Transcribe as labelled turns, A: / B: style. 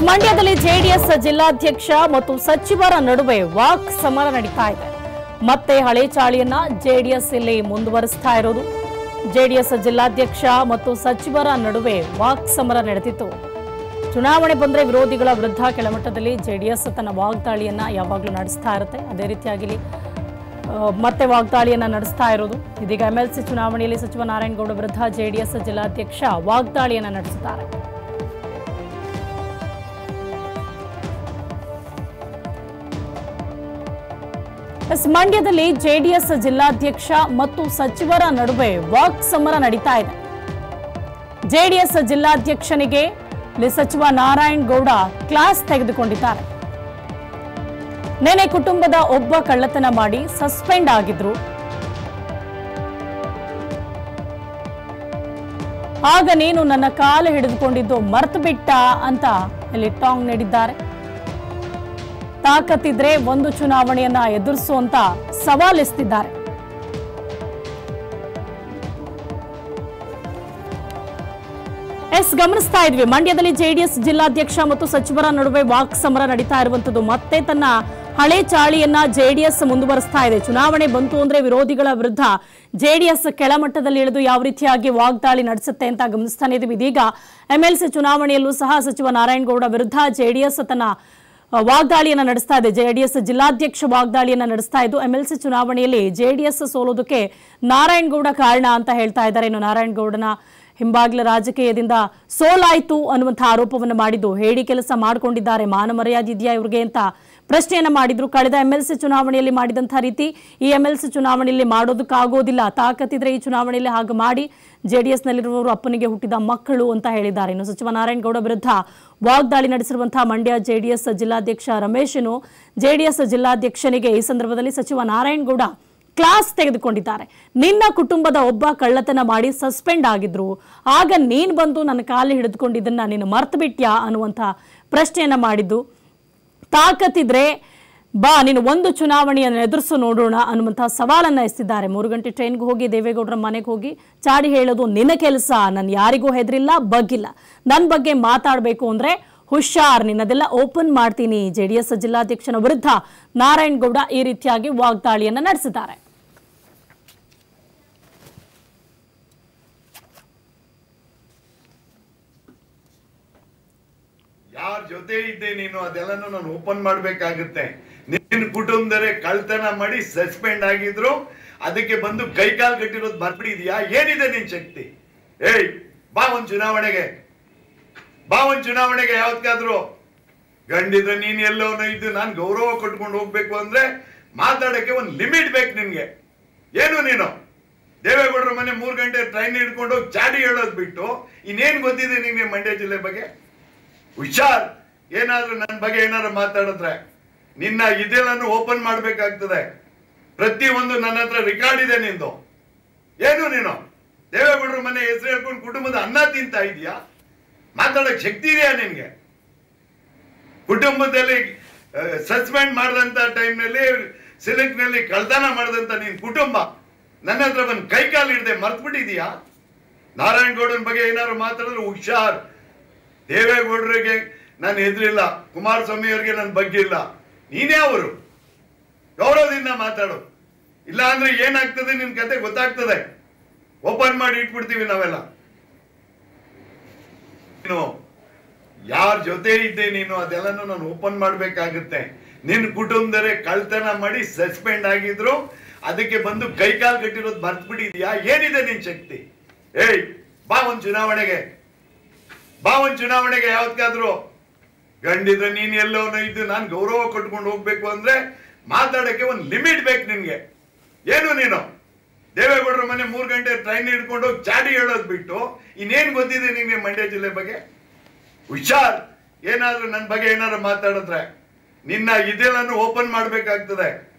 A: ಮಂಡ್ಯದಲ್ಲಿ ಜೆಡಿಎಸ್ ಜಿಲ್ಲಾಧ್ಯಕ್ಷ ಮತ್ತು ಸಚಿವರ ನಡುವೆ ವಾಕ್ ಸಮರ ನಡೀತಾ ಇದೆ ಮತ್ತೆ ಹಳೆ ಚಾಳಿಯನ್ನ ಜೆಡಿಎಸ್ ಇಲ್ಲಿ ಮುಂದುವರಿಸ್ತಾ ಇರೋದು ಜೆಡಿಎಸ್ ಜಿಲ್ಲಾಧ್ಯಕ್ಷ ಮತ್ತು ಸಚಿವರ ನಡುವೆ ವಾಕ್ ಸಮರ ನಡೆದಿತ್ತು ಚುನಾವಣೆ ಬಂದ್ರೆ ವಿರೋಧಿಗಳ ವಿರುದ್ಧ ಕೆಳಮಟ್ಟದಲ್ಲಿ ಜೆಡಿಎಸ್ ತನ್ನ ವಾಗ್ದಾಳಿಯನ್ನ ಯಾವಾಗಲೂ ನಡೆಸ್ತಾ ಇರುತ್ತೆ ಅದೇ ರೀತಿಯಾಗಿ ಇಲ್ಲಿ, ಆ, ಮತ್ತೆ ವಾಗ್ದಾಳಿಯನ್ನ ನಡೆಸ್ತಾ ಇರೋದು ಇದೀಗ ಎಂಎಲ್ಸಿ ಚುನಾವಣೆಯಲ್ಲಿ ಸಚಿವ ನಾರಾಯಣಗೌಡ ವಿರುದ್ಧ ಜೆಡಿಎಸ್ ಜಿಲ್ಲಾಧ್ಯಕ್ಷ ವಾಗ್ದಾಳಿಯನ್ನ ನಡೆಸಿದ್ದಾರೆ ಎಸ್ ಮಂಡ್ಯದಲ್ಲಿ ಜೆಡಿಎಸ್ ಜಿಲ್ಲಾಧ್ಯಕ್ಷ ಮತ್ತು ಸಚಿವರ ನಡುವೆ ವಾಕ್ ಸಮರ ನಡೀತಾ ಇದೆ ಜೆಡಿಎಸ್ ಜಿಲ್ಲಾಧ್ಯಕ್ಷನಿಗೆ ಇಲ್ಲಿ ಸಚಿವ ನಾರಾಯಣ್ ಗೌಡ ಕ್ಲಾಸ್ ತೆಗೆದುಕೊಂಡಿದ್ದಾರೆ ನೆನೆ ಕುಟುಂಬದ ಒಬ್ಬ ಕಳ್ಳತನ ಮಾಡಿ ಸಸ್ಪೆಂಡ್ ಆಗಿದ್ರು ಆಗ ನೀನು ನನ್ನ ಕಾಲು ಹಿಡಿದುಕೊಂಡಿದ್ದು ಮರ್ತು ಬಿಟ್ಟ ಅಂತ ಇಲ್ಲಿ ಟಾಂಗ್ ನೀಡಿದ್ದಾರೆ ತಾಕತ್ತಿದ್ರೆ ಒಂದು ಚುನಾವಣೆಯನ್ನ ಎದುರಿಸುವಂತ ಸವಾಲೆಸ್ತಿದ್ದಾರೆ ಎಸ್ ಗಮನಿಸ್ತಾ ಇದ್ವಿ ಮಂಡ್ಯದಲ್ಲಿ ಜೆಡಿಎಸ್ ಜಿಲ್ಲಾಧ್ಯಕ್ಷ ಮತ್ತು ಸಚಿವರ ನಡುವೆ ವಾಕ್ ಸಮರ ನಡೀತಾ ಇರುವಂತದ್ದು ಮತ್ತೆ ತನ್ನ ಹಳೆ ಚಾಳಿಯನ್ನ ಜೆಡಿಎಸ್ ಮುಂದುವರಿಸ್ತಾ ಇದೆ ಚುನಾವಣೆ ಬಂತು ಅಂದ್ರೆ ವಿರೋಧಿಗಳ ವಿರುದ್ಧ ಜೆಡಿಎಸ್ ಕೆಳಮಟ್ಟದಲ್ಲಿ ಇಳಿದು ಯಾವ ರೀತಿಯಾಗಿ ವಾಗ್ದಾಳಿ ನಡೆಸುತ್ತೆ ಅಂತ ಗಮನಿಸ್ತಾನೆ ಇದೀವಿ ಇದೀಗ ಎಂಎಲ್ಸಿ ಚುನಾವಣೆಯಲ್ಲೂ ಸಹ ಸಚಿವ ನಾರಾಯಣಗೌಡ ವಿರುದ್ಧ ಜೆಡಿಎಸ್ ತನ್ನ ಆ, ವಾಗ್ದಾಳಿಯನ್ನ ನಡೆಸ್ತಾ ಇದೆ ಜೆಡಿಎಸ್ ಜಿಲ್ಲಾಧ್ಯಕ್ಷ ವಾಗ್ದಾಳಿಯನ್ನ ನಡೆಸ್ತಾ ಇದ್ದು ಎಂಎಲ್ಸಿ ಚುನಾವಣೆಯಲ್ಲಿ ಜೆಡಿಎಸ್ ಸೋಲೋದಕ್ಕೆ ನಾರಾಯಣಗೌಡ ಕಾರಣ ಅಂತ ಹೇಳ್ತಾ ಇದ್ದಾರೆ ಇನ್ನು ನಾರಾಯಣಗೌಡನ ಹಿಂಬಾಗಿಲ ರಾಜಕೀಯದಿಂದ ಸೋಲಾಯ್ತು ಅನ್ನುವಂತಹ ಆರೋಪವನ್ನು ಮಾಡಿದ್ದು ಹೇಳಿ ಕೆಲಸ ಮಾಡಿಕೊಂಡಿದ್ದಾರೆ ಮಾನ ಮರ್ಯಾದೆ ಇದೆಯಾ ಇವ್ರಿಗೆ ಅಂತ ಪ್ರಶ್ನೆಯನ್ನ ಮಾಡಿದ್ರು ಕಳೆದ ಎಂಎಲ್ಸಿ ಚುನಾವಣೆಯಲ್ಲಿ ಮಾಡಿದಂತಹ ರೀತಿ ಈ ಎಂಎಲ್ಸಿ ಚುನಾವಣೆಯಲ್ಲಿ ಮಾಡೋದಕ್ಕಾಗೋದಿಲ್ಲ ತಾಕತ್ತಿದ್ರೆ ಈ ಚುನಾವಣೆಯಲ್ಲಿ ಹಾಗೆ ಮಾಡಿ ಜೆಡಿಎಸ್ ನಲ್ಲಿರುವವರು ಅಪ್ಪನಿಗೆ ಹುಟ್ಟಿದ ಮಕ್ಕಳು ಅಂತ ಹೇಳಿದ್ದಾರೆ ಇನ್ನು ಸಚಿವ ನಾರಾಯಣಗೌಡ ವಿರುದ್ಧ ವಾಗ್ದಾಳಿ ನಡೆಸಿರುವಂತಹ ಮಂಡ್ಯ ಜೆಡಿಎಸ್ ಜಿಲ್ಲಾಧ್ಯಕ್ಷ ರಮೇಶನು ಜೆಡಿಎಸ್ ಜಿಲ್ಲಾಧ್ಯಕ್ಷನಿಗೆ ಈ ಸಂದರ್ಭದಲ್ಲಿ ಸಚಿವ ನಾರಾಯಣಗೌಡ ಕ್ಲಾಸ್ ತೆಗೆದುಕೊಂಡಿದ್ದಾರೆ ನಿನ್ನ ಕುಟುಂಬದ ಒಬ್ಬ ಕಳ್ಳತನ ಮಾಡಿ ಸಸ್ಪೆಂಡ್ ಆಗಿದ್ರು ಆಗ ನೀನ್ ಬಂದು ನನ್ನ ಕಾಲು ಹಿಡಿದುಕೊಂಡಿದ್ದನ್ನ ನೀನು ಮರ್ತು ಬಿಟ್ಯಾ ಅನ್ನುವಂಥ ಪ್ರಶ್ನೆಯನ್ನ ಮಾಡಿದ್ದು ತಾಕತ್ತಿದ್ರೆ ಬಾ ನೀನು ಒಂದು ಚುನಾವಣೆಯನ್ನು ಎದುರಿಸು ನೋಡೋಣ ಅನ್ನುವಂತಹ ಸವಾಲನ್ನ ಎಸ್ತಿದ್ದಾರೆ ಮೂರು ಗಂಟೆ ಟ್ರೈನ್ಗೆ ಹೋಗಿ ದೇವೇಗೌಡರ ಮನೆಗೆ ಹೋಗಿ ಚಾಡಿ ಹೇಳೋದು ನಿನ್ನ ಕೆಲಸ ನಾನು ಯಾರಿಗೂ ಹೆದರಿಲ್ಲ ಬಗ್ಗಿಲ್ಲ ನನ್ನ ಬಗ್ಗೆ ಮಾತಾಡಬೇಕು ಅಂದ್ರೆ ಹುಷಾರ್ ನಿನ್ನದೆಲ್ಲ ಓಪನ್ ಮಾಡ್ತೀನಿ ಜೆಡಿಎಸ್ ಜಿಲ್ಲಾಧ್ಯಕ್ಷನ ವಿರುದ್ಧ ನಾರಾಯಣಗೌಡ ಈ ರೀತಿಯಾಗಿ ವಾಗ್ದಾಳಿಯನ್ನ ನಡೆಸಿದ್ದಾರೆ
B: ಯಾರ ಜೊತೆ ಇದ್ದೆ ನೀನು ಅದೆಲ್ಲನೂ ನಾನು ಓಪನ್ ಮಾಡ್ಬೇಕಾಗುತ್ತೆ ನಿನ್ನ ಕುಟುಂಬದವರೇ ಕಳ್ತನ ಮಾಡಿ ಸಸ್ಪೆಂಡ್ ಆಗಿದ್ರು ಅದಕ್ಕೆ ಬಂದು ಕೈಕಾಲ್ ಕಟ್ಟಿರೋದು ಬರ್ಬಿಡಿದ್ಯಾ ಏನಿದೆ ನಿನ್ ಶಕ್ತಿ ಏಯ್ ಬಾ ಒಂದ್ ಚುನಾವಣೆಗೆ ಬಾ ಒಂದ್ ಚುನಾವಣೆಗೆ ಯಾವತ್ಕಾದ್ರು ಗಂಡಿದ್ರೆ ನೀನ್ ಎಲ್ಲೋನೋ ಇದ್ದು ನಾನು ಗೌರವ ಕೊಟ್ಕೊಂಡು ಹೋಗ್ಬೇಕು ಅಂದ್ರೆ ಮಾತಾಡಕ್ಕೆ ಒಂದ್ ಲಿಮಿಟ್ ಬೇಕು ನಿನ್ಗೆ ಏನು ನೀನು ದೇವೇಗೌಡರ ಮನೆ ಮೂರ್ ಗಂಟೆ ಟ್ರೈನ್ ಹಿಡ್ಕೊಂಡು ಹೋಗಿ ಚಾಡಿ ಹೇಳೋದ್ ಬಿಟ್ಟು ಇನ್ನೇನ್ ಗೊತ್ತಿದೆ ನಿನ್ಗೆ ಮಂಡ್ಯ ಜಿಲ್ಲೆ ಬಗ್ಗೆ ಹುಷಾರ್ ಏನಾದ್ರೂ ನನ್ನ ಬಗ್ಗೆ ಏನಾದ್ರು ಮಾತಾಡಿದ್ರೆ ನಿನ್ನ ಇದೆಲ್ಲನೂ ಓಪನ್ ಮಾಡ್ಬೇಕಾಗ್ತದೆ ಪ್ರತಿ ಒಂದು ನನ್ನ ಹತ್ರ ರೆಕಾರ್ಡ್ ಇದೆ ನಿಂದು ಏನು ನೀನು ದೇವೇಗೌಡರ ಮನೆ ಹೆಸರು ಹೇಳ್ಕೊಂಡು ಕುಟುಂಬದ ಅನ್ನ ತಿಂತಾ ಇದೀಯಾ ಮಾತಾಡಕ್ ಶಕ್ತಿ ಇದೆಯಾ ನಿನ್ಗೆ ಕುಟುಂಬದಲ್ಲಿ ಸಸ್ಪೆಂಡ್ ಮಾಡಿದಂತ ಟೈಮ್ನಲ್ಲಿ ಸಿಲಕ್ನಲ್ಲಿ ಕಳ್ತನ ಮಾಡಿದಂತ ನಿನ್ ಕುಟುಂಬ ನನ್ನ ಹತ್ರ ಬಂದು ಕೈ ಕಾಲು ಹಿಡ್ದೆ ಮರ್ತ್ಬಿಟ್ಟಿದೀಯಾ ನಾರಾಯಣಗೌಡನ ಬಗ್ಗೆ ಏನಾದ್ರು ಮಾತಾಡಿದ್ರೆ ಹುಷಾರ್ ದೇವೇಗೌಡರಿಗೆ ನಾನು ಎದುರಿಲ್ಲ ಕುಮಾರಸ್ವಾಮಿ ಅವರಿಗೆ ನನ್ನ ಬಗ್ಗೆ ಇಲ್ಲ ನೀನೇ ಅವರು ಗೌರವದಿಂದ ಮಾತಾಡು ಇಲ್ಲ ಅಂದ್ರೆ ಏನಾಗ್ತದೆ ನಿನ್ ಕತೆ ಗೊತ್ತಾಗ್ತದೆ ಓಪನ್ ಮಾಡಿ ಇಟ್ಬಿಡ್ತೀವಿ ನಾವೆಲ್ಲ ನೀನು ಯಾರ ಜೊತೆ ಇದ್ದೆ ನೀನು ಅದೆಲ್ಲನೂ ನಾನು ಓಪನ್ ಮಾಡ್ಬೇಕಾಗುತ್ತೆ ನಿನ್ನ ಕುಟುಂಬದವರೇ ಕಳ್ತನ ಮಾಡಿ ಸಸ್ಪೆಂಡ್ ಆಗಿದ್ರು ಅದಕ್ಕೆ ಬಂದು ಕೈಕಾಲ್ ಕಟ್ಟಿರೋದು ಮರ್ತ್ಬಿಟ್ಟಿದ್ಯಾ ಏನಿದೆ ನಿನ್ ಶಕ್ತಿ ಏಯ್ ಬಾ ಒಂದ್ ಚುನಾವಣೆಗೆ ಬಾ ಒಂದ್ ಚುನಾವಣೆಗೆ ಯಾವತ್ಕಾದ್ರು ಗಂಡಿದ್ರೆ ನೀನ್ ಎಲ್ಲೋನೋ ಇದ್ದು ನಾನು ಗೌರವ ಕೊಟ್ಕೊಂಡು ಹೋಗ್ಬೇಕು ಅಂದ್ರೆ ಮಾತಾಡಕ್ಕೆ ಒಂದ್ ಲಿಮಿಟ್ ಬೇಕು ನಿನ್ಗೆ ಏನು ನೀನು ದೇವೇಗೌಡರ ಮನೆ ಮೂರ್ ಗಂಟೆ ಟ್ರೈನ್ ಹಿಡ್ಕೊಂಡು ಹೋಗಿ ಚಾಡಿ ಹೇಳೋದ್ ಬಿಟ್ಟು ಇನ್ನೇನ್ ಗೊತ್ತಿದೆ ನಿನ್ಗೆ ಮಂಡ್ಯ ಜಿಲ್ಲೆ ಬಗ್ಗೆ ಹುಷಾರ್ ಏನಾದ್ರೂ ನನ್ನ ಬಗ್ಗೆ ಏನಾದ್ರು ಮಾತಾಡಿದ್ರೆ ನಿನ್ನ ಇದೆಲ್ಲನೂ ಓಪನ್ ಮಾಡ್ಬೇಕಾಗ್ತದೆ